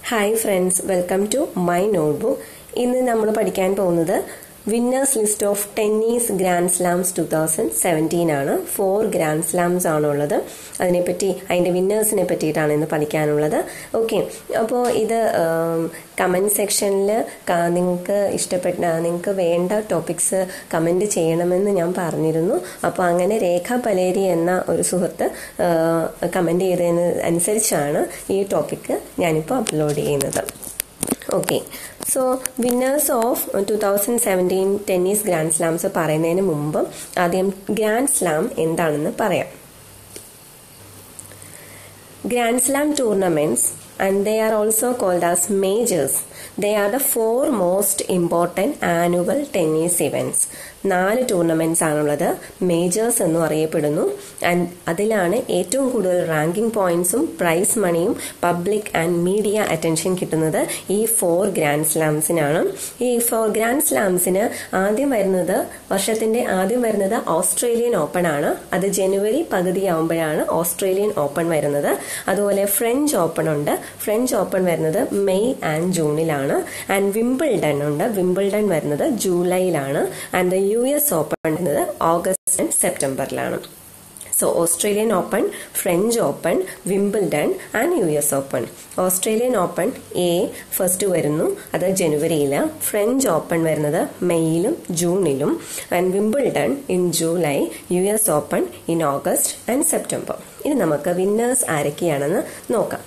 Hi friends welcome to my notebook ഇന്ന് നമ്മൾ പഠിക്കാൻ പോകുന്നത് winners list of tennis grand slams two thousand seventeen ആണ് ഫോർ ഗ്രാൻഡ് സ്ലാംസ് ആണുള്ളത് അതിനെപ്പറ്റി അതിൻ്റെ വിന്നേഴ്സിനെ പറ്റിയിട്ടാണ് ഇന്ന് പഠിക്കാനുള്ളത് ഓക്കെ അപ്പോൾ ഇത് കമൻറ്റ് സെക്ഷനിൽ നിങ്ങൾക്ക് ഇഷ്ടപ്പെട്ട നിങ്ങൾക്ക് വേണ്ട ടോപ്പിക്സ് കമൻറ്റ് ചെയ്യണമെന്ന് ഞാൻ പറഞ്ഞിരുന്നു അപ്പോൾ അങ്ങനെ രേഖ പലേരി എന്ന ഒരു സുഹൃത്ത് കമൻറ്റ് ചെയ്തതിന് അനുസരിച്ചാണ് ഈ ടോപ്പിക്ക് ഞാനിപ്പോൾ അപ്ലോഡ് ചെയ്യുന്നത് okay so winners of two thousand seventeen tennis grand slams പറയുന്നതിന് മുമ്പ് ആദ്യം ഗ്രാൻഡ് സ്ലാം എന്താണെന്ന് പറയാം grand slam tournaments and they are also called as majors. They are the four most important annual tennis events. നാല് tournaments ആണുള്ളത് majors എന്നും അറിയപ്പെടുന്നു and അതിലാണ് ഏറ്റവും കൂടുതൽ റാങ്കിംഗ് പോയിന്റ്സും പ്രൈസ് മണിയും പബ്ലിക് ആൻഡ് മീഡിയ അറ്റൻഷൻ കിട്ടുന്നത് ഈ ഫോർ ഗ്രാൻഡ് സ്ലാംസിനാണ് ഈ ഫോർ ഗ്രാൻഡ് സ്ലാംസിന് ആദ്യം വരുന്നത് വർഷത്തിന്റെ ആദ്യം വരുന്നത് ഓസ്ട്രേലിയൻ ഓപ്പൺ ആണ് അത് ജനുവരി പകുതിയാവുമ്പോഴാണ് ഓസ്ട്രേലിയൻ ഓപ്പൺ വരുന്നത് അതുപോലെ ഫ്രഞ്ച് ഓപ്പൺ ഉണ്ട് ഫ്രഞ്ച് ഓപ്പൺ വരുന്നത് മെയ് ആൻഡ് ജൂണിലാണ് ആൻഡ് വിംബിൾഡൺ ഉണ്ട് വിംബിൾഡൺ വരുന്നത് ജൂലൈയിലാണ് ആൻഡ് യു എസ് ഓപ്പൺ വരുന്നത് ഓഗസ്റ്റ് ആൻഡ് സെപ്റ്റംബറിലാണ് so Australian Open French Open Wimbledon and U S Open Australian Open a first വരുന്നു അത് ജനുവരിയിൽ ഫ്രഞ്ച് ഓപ്പൺ വരുന്നത് മെയ്യിലും ജൂണിലും and Wimbledon in July U S Open in August and September ഇനി നമുക്ക് വിന്നേഴ്സ് ആരൊക്കെയാണെന്ന് നോക്കാം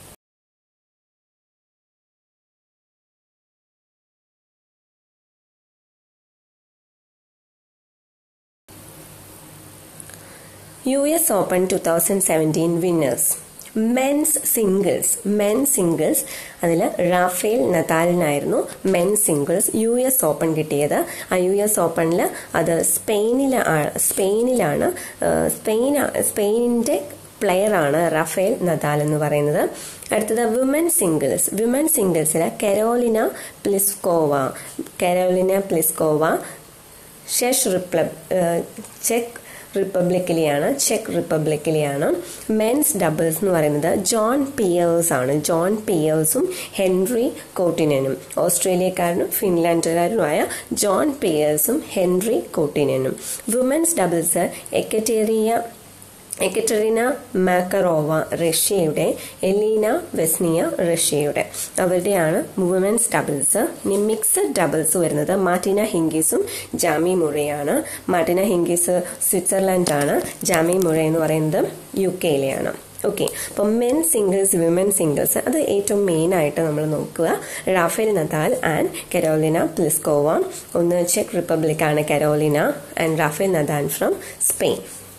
U S Open two thousand seventeen winners men's singles men singles അതിൽ റാഫേൽ നതാലിനായിരുന്നു men singles U S Open കിട്ടിയത് ആ യു എസ് ഓപ്പണിൽ അത് സ്പെയിനിൽ സ്പെയിനിലാണ് സ്പെയിൻ സ്പെയിനിൻ്റെ പ്ലെയറാണ് റഫേൽ നദാൽ എന്ന് പറയുന്നത് അടുത്തത് വിമൻ സിംഗിൾസ് വിമൻ സിംഗിൾസിൽ Karolina Pliskova Karolina Pliskova Czech Republic ചെക്ക് റിപ്പബ്ലിക്കിലെയാണ് ചെക്ക് റിപ്പബ്ലിക്കിലെയാണ് മെൻസ് ഡബിൾസ് എന്ന് പറയുന്നത് ജോൺ പിയേഴ്സ് ആണ് ജോൺ പിയേഴ്സും ഹെൻറി കോട്ടിനനും ഓസ്ട്രേലിയക്കാരനും ഫിൻലാൻഡുകാരനുമായ ജോൺ പിയേഴ്സും ഹെൻറി കോട്ടിനനും women's doubles Ekaterina Ekaterina Makarova റഷ്യയുടെ എലീന വെസ്നിയ റഷ്യയുടെ അവരുടെയാണ് വുമൻസ് ഡബിൾസ് ഇനി മിക്സഡ് ഡബിൾസ് വരുന്നത് മാർട്ടിന ഹിങ്കീസും ജാമി മുറയാണ് മാർട്ടിന ഹിങ്കീസ് സ്വിറ്റ്സർലൻഡ് ആണ് ജാമി മുറ എന്ന് പറയുന്നത് യു കെയിലെയാണ് ഓക്കെ അപ്പം മെൻ സിംഗിൾസ് വിമൻ സിംഗിൾസ് അത് ഏറ്റവും മെയിൻ ആയിട്ട് നമ്മൾ നോക്കുക Rafael Nadal and Karolina Pliskova ഒന്ന് ചെക്ക് റിപ്പബ്ലിക് ആണ് Karolina and Rafael Nadal from Spain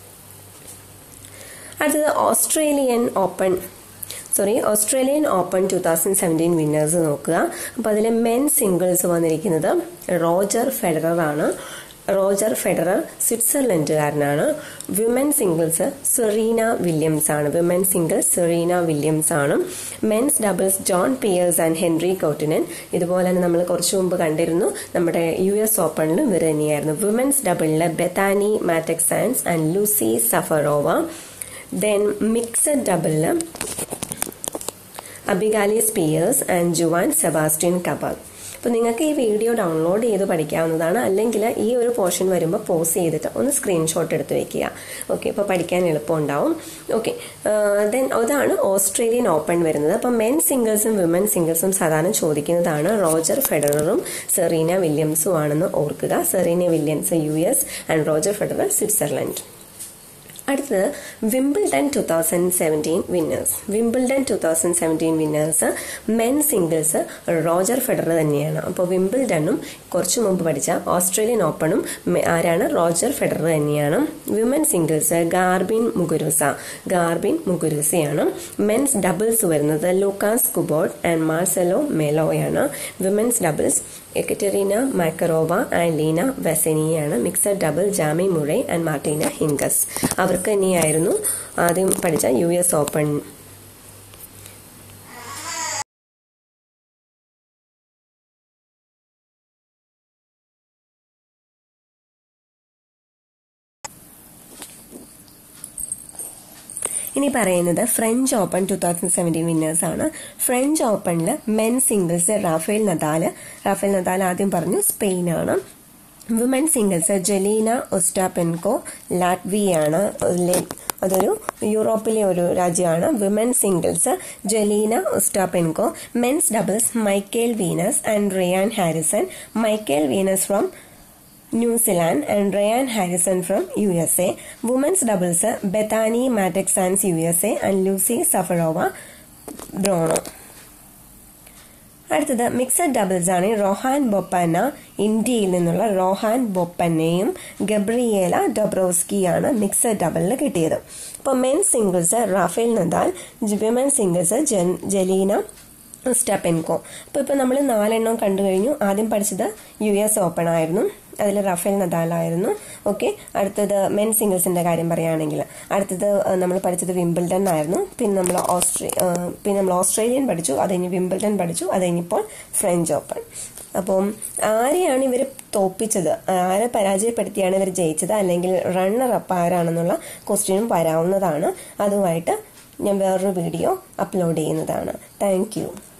അടുത്തത് Australian Open sorry Australian Open two thousand seventeen winners നോക്കുക അപ്പോൾ അതിൽ മെൻ സിംഗിൾസ് വന്നിരിക്കുന്നത് റോജർ ഫെഡറർ ആണ് റോജർ ഫെഡറർ സ്വിറ്റ്സർലൻഡുകാരനാണ് വിമൻ സിംഗിൾസ് സെറീന വില്യംസ് ആണ് വിമൻ സിംഗിൾസ് സെറീന വില്യംസ് ആണ് men's doubles John Peers and Henri Kontinen ഇതുപോലെ തന്നെ നമ്മൾ കുറച്ചു മുമ്പ് കണ്ടിരുന്നു നമ്മുടെ യു എസ് ഓപ്പണിലും ഇവർ തന്നെയായിരുന്നു വിമൻസ് ഡബിളിൽ Bethanie Mattek Sands and Lucie Safarova then mixed ഡബിളിൽ Abigail Spears and Juan Sebastian Cabal അപ്പോൾ നിങ്ങൾക്ക് ഈ വീഡിയോ ഡൗൺലോഡ് ചെയ്ത് പഠിക്കാവുന്നതാണ് അല്ലെങ്കിൽ ഈ ഒരു പോർഷൻ വരുമ്പോൾ പോസ് ചെയ്തിട്ട് ഒന്ന് സ്ക്രീൻഷോട്ട് എടുത്ത് വെക്കുക ഓക്കെ ഇപ്പോൾ പഠിക്കാൻ എളുപ്പമുണ്ടാവും ഓക്കെ ദെൻ അതാണ് ഓസ്ട്രേലിയൻ ഓപ്പൺ വരുന്നത് അപ്പോൾ മെൻ സിംഗിൾസും വിമൻ സിംഗിൾസും സാധാരണ ചോദിക്കുന്നതാണ് റോജർ ഫെഡററും സെറീന വില്യംസും ആണെന്ന് ഓർക്കുക Serena Williams U S and Roger Federer Switzerland അടുത്തത് Wimbledon two thousand seventeen winners Wimbledon two thousand seventeen winners men singles Roger Federer തന്നെയാണ് അപ്പോൾ വിംബിൾഡണും കുറച്ചു മുമ്പ് പഠിച്ച ഓസ്ട്രേലിയൻ ഓപ്പണും ആരാണ് റോജർ ഫെഡറർ തന്നെയാണ് women singles Garbine Muguruza Garbine മുഗുരുസയാണ് മെൻസ് ഡബിൾസ് വരുന്നത് ലൂക്കാസ് കുബോർഡ് ആൻഡ് മാർസെലോ മെലോയാണ് women's doubles Ekaterina Makarova and Lena വെസനിയാണ് mixed double Jamie Murray and Martina Hingis അവർക്ക് തന്നെയായിരുന്നു ആദ്യം പഠിച്ച യു എസ് ഓപ്പൺ ഇനി ഇനി പറയുന്നത് French Open two thousand seventeen winners ആണ് ഫ്രഞ്ച് ഓപ്പണിൽ men singles Rafael Nadal Rafael Nadal ആദ്യം പറഞ്ഞു സ്പെയിൻ ആണ് വുമൻ സിംഗിൾസ് ജലീന ഒസ്റ്റാപെൻകോ ലാറ്റ്വിയാണ് അതൊരു യൂറോപ്പിലെ ഒരു രാജ്യമാണ് women singles Jelena Ostapenko men's doubles Michael Venus and Ryan Harrison Michael Venus from New Zealand and Ryan Harrison from U S A women's doubles Bethanie Mattek Sands U S A and Lucie Safarova ബ്രോണോ അടുത്തത് mixed doubles ആണ് റോഹാൻ ബൊപ്പന്ന ഇന്ത്യയിൽ നിന്നുള്ള റോഹാൻ ബൊപ്പന്നയും Gabriela ഡൊബ്രോസ്കിയാണ് mixed ഡബിളിൽ കിട്ടിയത് അപ്പോൾ men singles Rafael Nadal women singles Jelena Ostapenko അപ്പോൾ ഇപ്പോൾ നമ്മൾ നാലെണ്ണം കണ്ടു കഴിഞ്ഞു ആദ്യം പഠിച്ചത് യു എസ് ഓപ്പൺ ആയിരുന്നു അതിൽ റഫേൽ നദാലായിരുന്നു ഓക്കെ അടുത്തത് മെൻ സിംഗിൾസിന്റെ കാര്യം പറയുകയാണെങ്കിൽ അടുത്തത് നമ്മൾ പഠിച്ചത് വിംബിൾഡൺ ആയിരുന്നു പിന്നെ നമ്മൾ ഓസ്ട്രേ പിന്നെ നമ്മൾ ഓസ്ട്രേലിയൻ പഠിച്ചു അത് കഴിഞ്ഞ് വിംബിൾഡൺ പഠിച്ചു അത് കഴിഞ്ഞിപ്പോൾ ഫ്രഞ്ച് ഓപ്പൺ അപ്പം ആരെയാണ് ഇവർ തോപ്പിച്ചത് ആരെ പരാജയപ്പെടുത്തിയാണ് ഇവർ ജയിച്ചത് അല്ലെങ്കിൽ റണ്ണർ അപ്പ് ആരാണെന്നുള്ള ക്വസ്റ്റ്യനും വരാവുന്നതാണ് അതുമായിട്ട് ഞാൻ വേറൊരു വീഡിയോ അപ്ലോഡ് ചെയ്യുന്നതാണ് താങ്ക്